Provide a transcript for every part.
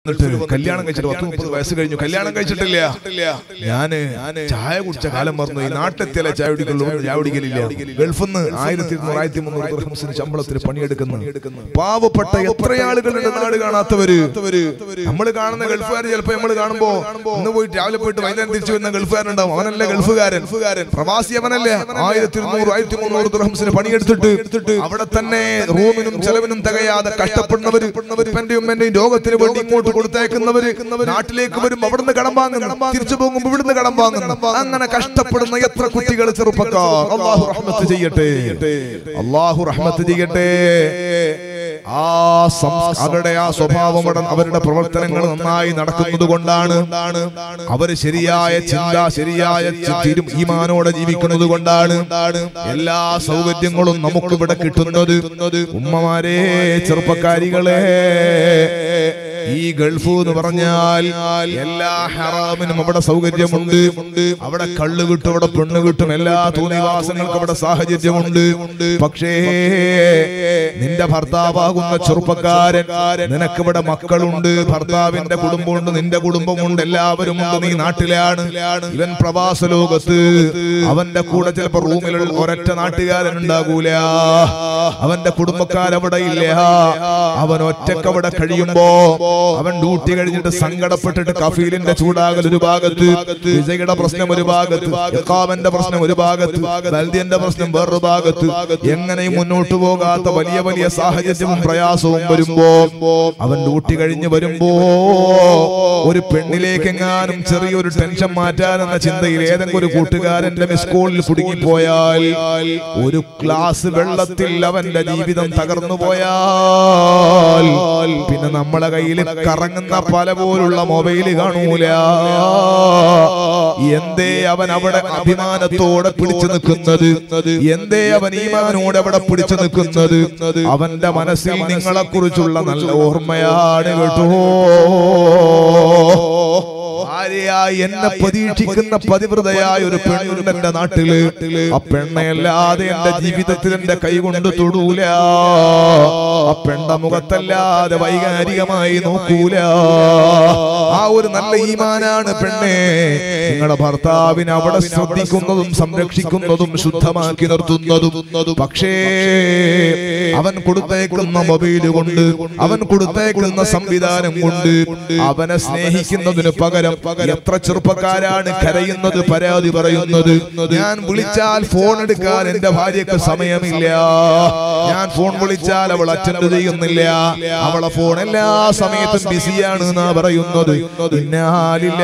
എന്നിട്ട് കല്യാണം കഴിച്ചിട്ട് പത്ത് മുപ്പത് വയസ്സ് കഴിഞ്ഞു കല്യാണം കഴിച്ചിട്ടില്ല ഞാന് ചായ കുടിച്ച കാലം മറന്നു ഈ നാട്ടിലെത്തിയാലേ ചായ കുടിക്കുള്ളൂ ചായ കുടിക്കലില്ല ഗൾഫിൽ നിന്ന് ആയിരത്തി ഇരുന്നൂറ് ആയിരത്തി മുന്നൂറ് ദർഹംസിന് ശമ്പളത്തിന് പണിയെടുക്കുന്നു പാവപ്പെട്ട എത്ര ആളുകളുണ്ട് നാട് കാണാത്തവര് നമ്മൾ കാണുന്ന ഗൾഫുകാർ ചിലപ്പോ നമ്മൾ കാണുമ്പോ ഇന്ന് പോയിട്ട് രാവിലെ പോയിട്ട് വൈകുന്നേരം തിരിച്ചു വരുന്ന ഗൾഫുകാരുണ്ടാവും അവനല്ല ഗൾഫുകാരൻ പ്രവാസി അവനല്ലേ ആയിരത്തി ഇരുന്നൂറ് ആയിരത്തി മുന്നൂറ് ദർഹംസിന് പണിയെടുത്തിട്ട് അവിടെ തന്നെ റൂമിനും ചെലവിനും തികയാതെ കഷ്ടപ്പെടുന്നവര് ഉപ്പന്റെയും ഉമ്മന്റെയും രോഗത്തിന് വേണ്ടി ഇങ്ങോട്ട് കൊടുത്തേക്കുന്നവര് നാട്ടിലേക്ക് വരും അവിടുന്ന് കടം വാങ്ങുന്നു തിരിച്ചു പോകുമ്പോൾ ഇവിടുന്ന് കടം വാങ്ങുന്നു അങ്ങനെ കഷ്ടപ്പെടുന്ന എത്ര കുട്ടികൾ ചെറുപ്പക്കാർ അള്ളാഹു റഹ്മത്ത് ചെയ്യട്ടെ അള്ളാഹു റഹ്മത്ത് ചെയ്യട്ടെ ആ സംസ് അവരുടെ ആ സ്വഭാവം ഉടൻ അവരുടെ പ്രവർത്തനങ്ങൾ നന്നായി നടക്കുന്നത് കൊണ്ടാണ് അവര് ശരിയായ ചിന്ത ശരിയായ ചി- തിരും ഈമാനോടെ ജീവിക്കുന്നത് കൊണ്ടാണ് എല്ലാ സൗകര്യങ്ങളും നമുക്ക് ഇവിടെ കിട്ടുന്നത് ഉമ്മമാരെ ചെറുപ്പക്കാരികളെ ഈ ഗൾഫ് എന്ന് പറഞ്ഞാൽ എല്ലാ ഹറാമിനും അവിടെ സൗകര്യമുണ്ട് അവിടെ കള്ള് കിട്ടും അവിടെ പെണ്ണ് കിട്ടും എല്ലാ തോന്നിവാസങ്ങൾക്കും അവിടെ സാഹചര്യമുണ്ട് പക്ഷേ നിന്റെ ഭർത്താവാകുന്ന ചെറുപ്പക്കാരൻ നിനക്കിവിടെ മക്കളുണ്ട് ഭർത്താവിന്റെ കുടുംബമുണ്ട് നിന്റെ കുടുംബമുണ്ട് എല്ലാവരും ഉണ്ട് നീ നാട്ടിലാണ് ഇവൻ പ്രവാസ ലോകത്ത് അവന്റെ കൂടെ ചിലപ്പോ റൂമിലുള്ള ഒരൊറ്റ നാട്ടുകാരൻ ഉണ്ടാകൂല അവന്റെ കുടുംബക്കാരവിടെ ഇല്ല അവൻ ഒറ്റക്ക് അവിടെ കഴിയുമ്പോ അവൻ ഡ്യൂട്ടി കഴിഞ്ഞിട്ട് സങ്കടപ്പെട്ടിട്ട് കഫീലിന്റെ ചൂടാകൽ ഒരു ഭാഗത്ത് വിജയുടെ പ്രശ്നം ഒരു ഭാഗത്ത് ഇഖാമന്റെ പ്രശ്നം ഒരു ഭാഗത്ത് ബൽദിയന്റെ പ്രശ്നം വേറൊരു ഭാഗത്ത് എങ്ങനെയും മുന്നോട്ട് പോകാത്ത വലിയ വലിയ സാഹചര്യവും പ്രയാസവും വരുമ്പോ അവൻ ഡ്യൂട്ടി കഴിഞ്ഞ് വരുമ്പോ ഒരു പെണ്ണിലേക്ക് എങ്ങാനും ചെറിയൊരു ടെൻഷൻ മാറ്റാനെന്ന ചിന്തയിൽ ഏതെങ്കിലും ഒരു കൂട്ടുകാരന്റെ മിസ് കോളിൽ കുടുങ്ങിപ്പോയാൽ ഒരു ഗ്ലാസ് വെള്ളത്തിൽ അവന്റെ ജീവിതം തകർന്നു പോയാൽ പിന്നെ നമ്മളെ കയ്യിൽ കറങ്ങുന്ന പല പോലുള്ള മൊബൈല് കാണൂല എന്തേ അവൻ അവിടെ അഭിമാനത്തോടെ പിടിച്ചു നിൽക്കുന്നത് എന്തേ അവൻ ഈമാനോടെ അവിടെ പിടിച്ചു നിൽക്കുന്നത് അവന്റെ മനസ്സിൽ നിങ്ങളെ കുറിച്ചുള്ള നല്ല ഓർമ്മയാണ് കേട്ടോ ഭാര്യയായി എന്നെ പ്രതീക്ഷിക്കുന്ന പതിവ്രതയായ ഒരു പെണ്ണുണ്ട് എന്റെ നാട്ടില് ആ പെണ്ണയല്ലാതെ എന്റെ ജീവിതത്തിൽ എന്റെ കൈ കൊണ്ട് തൊടൂല ആ പെണ്ണ മുഖത്തല്ലാതെ വൈകാരികമായി നോക്കൂല ആ ഒരു നല്ല ഈമാനാണ് പെണ്ണെ നിങ്ങളുടെ ഭർത്താവിനെ അവിടെ ശ്രദ്ധിക്കുന്നതും സംരക്ഷിക്കുന്നതും ശുദ്ധമാക്കി നിർത്തുന്നതും പക്ഷേ അവൻ കൊടുത്തേക്കുന്ന മൊബൈല് കൊണ്ട് അവൻ കൊടുത്തേക്കുന്ന സംവിധാനം കൊണ്ട് അവനെ സ്നേഹിക്കുന്നതിന് പകരം എത്ര ചെറുപ്പക്കാരാണ് കരയുന്നത് പരാതി പറയുന്നത് ഞാൻ വിളിച്ചാൽ ഫോൺ എടുക്കാൻ എന്റെ ഭാര്യക്ക് സമയമില്ല ഞാൻ ഫോൺ വിളിച്ചാൽ അവൾ അറ്റൻഡ് ചെയ്യുന്നില്ല അവളെ ഫോൺ എല്ലാ സമയത്തും ബിസിയാണ് എന്നാ പറയുന്നത് ഇന്നാലില്ല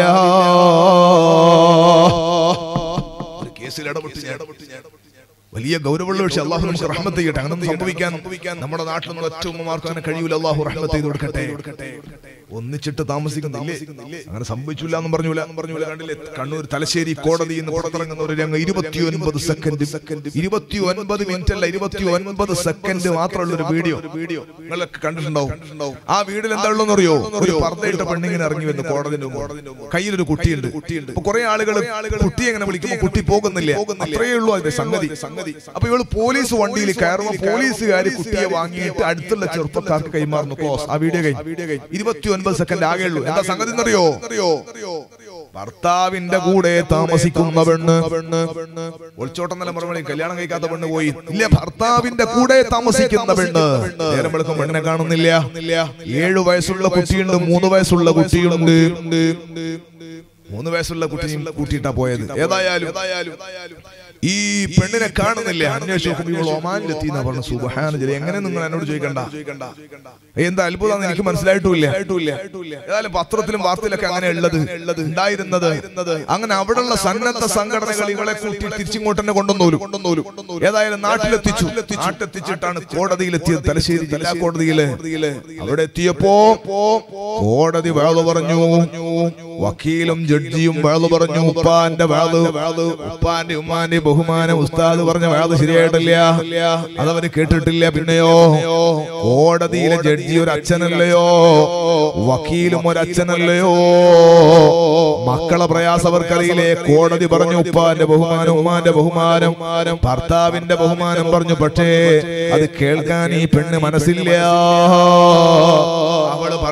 ഒരു കേസിൽ ഇടപെട്ട് ഞാൻ വലിയ ഗൗരവമുള്ള വിഷയം അള്ളാഹു നമുക്ക് റഹ്മത്ത് ചെയ്യട്ടെ അങ്ങനെ സംഭവിക്കാൻ നമ്മുടെ നാട്ടിലൊന്നും ഒറ്റ ഉമ്മമാർക്ക് അങ്ങനെ കഴിയൂല അള്ളാഹു റഹ്മത്ത് ചെയ്ത് കൊടുക്കട്ടെ ഒന്നിച്ചിട്ട് താമസിക്കുന്നില്ലേ അങ്ങനെ സംഭവിച്ചില്ല എന്ന് പറഞ്ഞൂല പറഞ്ഞൂല കണ്ടില്ലേ കണ്ണൂർ തലശ്ശേരി കോടതി എന്ന് പുറത്തിറങ്ങുന്ന ഒരു രംഗം ഇരുപത്തി ഒൻപത് സെക്കൻഡ് ഇരുപത്തി ഒൻപത് മിനിറ്റ് അല്ല ഇരുപത്തി ഒൻപത് സെക്കൻഡ് മാത്രമുള്ള ഒരു വീഡിയോ വീഡിയോ നിങ്ങളൊക്കെ കണ്ടിട്ടുണ്ടാവും ആ വീഡിയോയിൽ എന്താ ഉള്ളതെന്ന് അറിയോ ഒരു പർദ്ദയിട്ട പെണ്ണിങ്ങനെ ഇറങ്ങി വന്നു കോടതിന്റെ മുമ്പ് കയ്യിലൊരു കുട്ടിയുണ്ട് കുട്ടിയുണ്ട് അപ്പൊ കുറെ ആളുകൾ കുട്ടി എങ്ങനെ വിളിക്കുമ്പോൾ കുട്ടി പോകുന്നില്ല അത്രയേ ഉള്ളൂ അതിന്റെ സംഗതി സംഗതി അപ്പൊ ഇവള് പോലീസ് വണ്ടിയിൽ കയറുമ്പോൾ പോലീസുകാർ കുട്ടിയെ വാങ്ങിയിട്ട് അടുത്തുള്ള ചെറുപ്പക്കാർക്ക് കൈമാറുന്നു ക്ലോസ് ആ വീഡിയോ കഴിഞ്ഞു ഇരുപത്തി ഒൻപത് സെക്കൻഡ് ആകെ ഉള്ളൂ എന്താ സംഗതി എന്നറിയോ ഭർത്താവിന്റെ കൂടെ താമസിക്കുന്ന പെണ്ണ് ഒളിച്ചോട്ടം നല്ല മറുപടി കല്യാണം കഴിക്കാത്ത പെണ്ണ് പോയി ഇല്ല ഭർത്താവിന്റെ കൂടെ താമസിക്കുന്ന പെണ്ണ് നേരം വെളുക്കും പെണ്ണിനെ കാണുന്നില്ല ഏഴു വയസ്സുള്ള കുട്ടിയുണ്ട് മൂന്ന് വയസ്സുള്ള കുട്ടിയുണ്ട് മൂന്ന് വയസ്സുള്ള കുട്ടിയും കൂട്ടിയിട്ടാ പോയത് ഏതായാലും ഈ പെണ്ണിനെ കാണുന്നില്ല അന്വേഷിച്ച് നോക്കുമ്പോൾ ഇവൾ ഒമാനിലെത്തി എന്നാ പറഞ്ഞു സുബഹാന ജലി എങ്ങനെ നിങ്ങൾ എന്നോട് ചോദിക്കണ്ട എന്താ അത്ഭുതം എനിക്ക് മനസ്സിലായിട്ടില്ല ഏതായാലും പത്രത്തിലും വാർത്തയിലൊക്കെ അങ്ങനെ ഉള്ളത് ഉള്ളത് ഉണ്ടായിരുന്നത് അങ്ങനെ അവിടെയുള്ള സന്നദ്ധ സംഘടനകൾ ഇവളെ കൂട്ടി തിരിച്ചിങ്ങോട്ട് തന്നെ കൊണ്ടുവന്നോലും കൊണ്ടുവന്നോലും ഏതായാലും നാട്ടിലെത്തിച്ചു നാട്ടിലെത്തിച്ചിട്ടാണ് കോടതിയിലെത്തിയത് തലശ്ശേരി ജില്ലാ കോടതിയില് അവിടെ എത്തിയപ്പോ കോടതി വേള പറഞ്ഞു വക്കീലും ജഡ്ജിയും വേള പറഞ്ഞു ഉപ്പാന്റെ വേള് ഉപ്പാന്റെ ഉമ്മാന്റെ ബഹുമാനം ഉസ്താദ് പറഞ്ഞ വേള ശരിയായിട്ടില്ല അതവന് കേട്ടിട്ടില്ല പിന്നെയോ കോടതിയിലെ ജഡ്ജി ഒരു അച്ഛനല്ലയോ വക്കീലും ഒരു അച്ഛനല്ലയോ മക്കളെ പ്രയാസവർക്കറിയിലെ കോടതി പറഞ്ഞു ഉപ്പാന്റെ ബഹുമാനം ഉമ്മാന്റെ ബഹുമാനം ഭർത്താവിന്റെ ബഹുമാനം പറഞ്ഞു പക്ഷേ അത് കേൾക്കാൻ ഈ പെണ്ണ് മനസ്സില്ല അവള്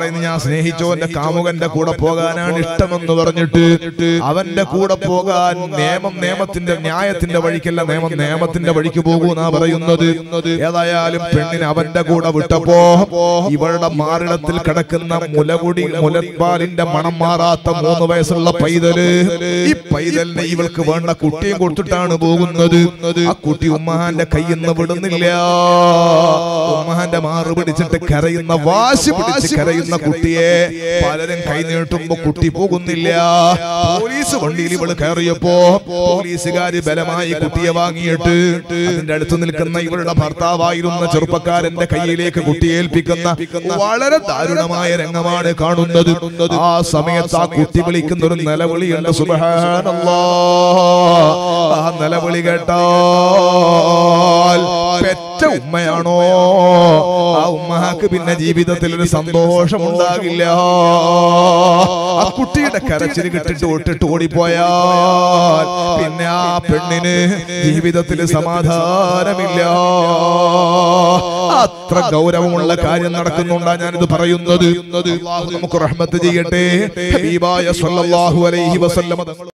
പറയുന്നത് ഞാൻ സ്നേഹിച്ചോന്റെ കാമുകന്റെ കൂടെ പോകാനാണ് ഇഷ്ടമെന്ന് പറഞ്ഞിട്ട് അവന്റെ കൂടെ പോകാൻ നിയമം നിയമത്തിന്റെ ന്യായത്തിന്റെ വഴിക്കല്ല നിയമം നിയമത്തിന്റെ വഴിക്ക് പോകൂന്നാ പറയുന്നത് ഏതായാലും പെണ്ണിന് അവന്റെ കൂടെ വിട്ടപ്പോ ഇവളുടെ മാറിടത്തിൽ കിടക്കുന്ന മുലകുടി മുലപ്പാലിന്റെ മണം മാറാത്ത മൂന്ന് വയസ്സുള്ള പൈതല് ഈ പൈതലിനെ ഇവൾക്ക് വേണ്ട കുട്ടിയും കൊടുത്തിട്ടാണ് പോകുന്നത് ആ കുട്ടി ഉമ്മഹാന്റെ കയ്യിൽ നിന്ന് വിടുന്നില്ല ഉമ്മഹാന്റെ മാറ് പിടിച്ചിട്ട് കരയുന്ന വാശി പിടിച്ച് കരയുന്ന കുട്ടിയെ പലരും കൈ നീട്ടുമ്പോ കുട്ടി പോകുന്നില്ല പോലീസ് വണ്ടിയിൽ ഇവള് കയറിയപ്പോ പോലീസുകാര് ബലമായി കുട്ടിയെ വാങ്ങിയിട്ട് അതിന്റെ അടുത്ത് നിൽക്കുന്ന ഇവളുടെ ഭർത്താവായിരുന്ന ചെറുപ്പക്കാരന്റെ കയ്യിലേക്ക് കുട്ടിയെ ഏൽപ്പിക്കുന്ന വളരെ ദാരുണമായ രംഗമാണ് കാണുന്നത് ആ സമയത്ത് ആ കുട്ടി വിളിക്കുന്ന ഒരു നിലവിളിയുണ്ട് സുബഹാനല്ലാ ആ നിലവിളി കേട്ടാൽ പെറ്റ ഉമ്മയാണോ ആ ഉമ്മക്ക് പിന്നെ ജീവിതത്തിൽ ഒരു സന്തോഷം ഉണ്ടാകില്ല ആ കുട്ടിയുടെ കരച്ചിൽ കിട്ടിട്ട് ഒട്ടിട്ട് ഓടിപ്പോയാൽ പിന്നെ ആ പെണ്ണിന് ജീവിതത്തിൽ സമാധാനമില്ല അത്ര ഗൗരവമുള്ള കാര്യം നടക്കുന്നുണ്ടാ ഞാനിത് പറയുന്നത് അല്ലാഹു നമുക്ക് റഹ്മത്ത് ചെയ്യട്ടെ ഹബീബായ സല്ലല്ലാഹു അലൈഹി വസല്ലം തങ്ങൾ